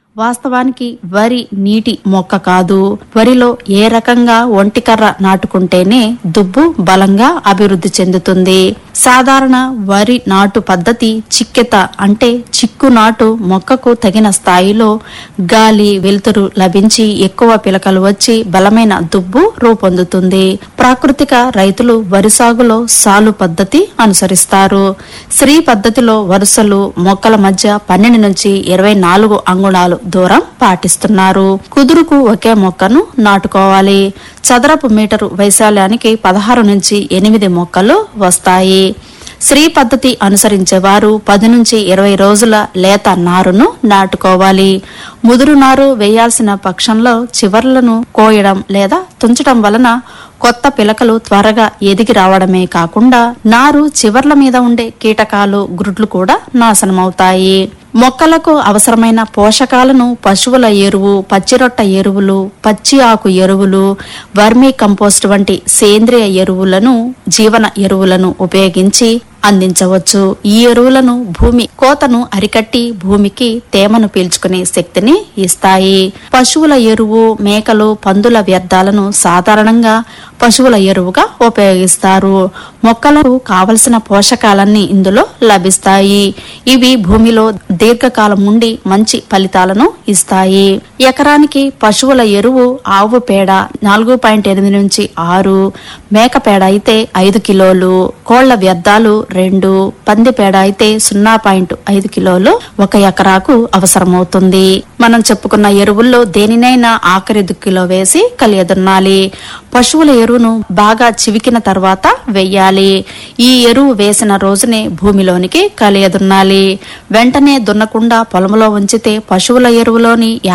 వాస్తవానికి వరి నీటి మొక్క కాదు వరిలో ఏ రకంగా ఒంటికర్ర నాటుకుంటేనే దుబ్బు బలంగా అభివృద్ధి చెందుతుంది సాధారణ వరి నాటు పద్ధతి చిక్కెత అంటే చిక్కు నాటు మొక్కకు తగిన స్థాయిలో గాలి వెలుతురు లభించి ఎక్కువ పిలకలు వచ్చి బలమైన దుబ్బు రూపొందుతుంది ప్రాకృతిక రైతులు వరి సాగులో సాలు పద్ధతి అనుసరిస్తారు శ్రీ పద్ధతిలో వరుసలు మొక్కల మధ్య పన్నెండు నుంచి ఇరవై నాలుగు అంగుళాలు దూరం పాటిస్తున్నారు కుదురుకు ఒకే మొక్కను నాటుకోవాలి చదరపు మీటరు వైశాల్యానికి పదహారు నుంచి ఎనిమిది మొక్కలు వస్తాయి శ్రీ పద్ధతి అనుసరించేవారు పది నుంచి ఇరవై రోజుల లేత నారును నాటుకోవాలి ముదురు నారు వేయాల్సిన పక్షంలో చివర్లను కోయడం లేదా తుంచడం వలన కొత్త పిలకలు త్వరగా ఎదిగి రావడమే కాకుండా నారు చివర్ల మీద ఉండే కీటకాలు గ్రుడ్లు కూడా నాశనమవుతాయి మొక్కలకు అవసరమైన పోషకాలను పశువుల ఎరువు పచ్చిరొట్ట ఎరువులు పచ్చి ఆకు ఎరువులు వర్మీ కంపోస్ట్ వంటి సేంద్రియ ఎరువులను జీవన ఎరువులను ఉపయోగించి అందించవచ్చు ఈ ఎరువులను భూమి కోతను అరికట్టి భూమికి తేమను పీల్చుకునే శక్తిని ఇస్తాయి పశువుల ఎరువు మేకలు పందుల వ్యర్థాలను సాధారణంగా పశువుల ఎరువుగా ఉపయోగిస్తారు మొక్కలకు కావలసిన పోషకాలన్నీ ఇందులో లభిస్తాయి ఇవి భూమిలో దీర్ఘకాలం ఉండి మంచి ఫలితాలను ఇస్తాయి ఎకరానికి పశువుల ఎరువు ఆవు పేడ నాలుగు పాయింట్ ఎనిమిది నుంచి ఆరు మేక పేడ అయితే ఐదు కిలోలు కోళ్ల వ్యర్థాలు రెండు పంది పేడ అయితే సున్నా పాయింట్ ఐదు కిలోలు ఒక ఎకరాకు అవసరమవుతుంది మనం చెప్పుకున్న ఎరువుల్లో దేనినైనా ఆఖరి దుక్కిలో వేసి కలియదున్నాలి పశువుల ఎరువును బాగా చివికిన తర్వాత వెయ్యాలి ఈ ఎరువు వేసిన రోజునే భూమిలోనికి కలియదున్నాలి వెంటనే దున్నకుండా పొలంలో ఉంచితే పశువుల ఎరువులోని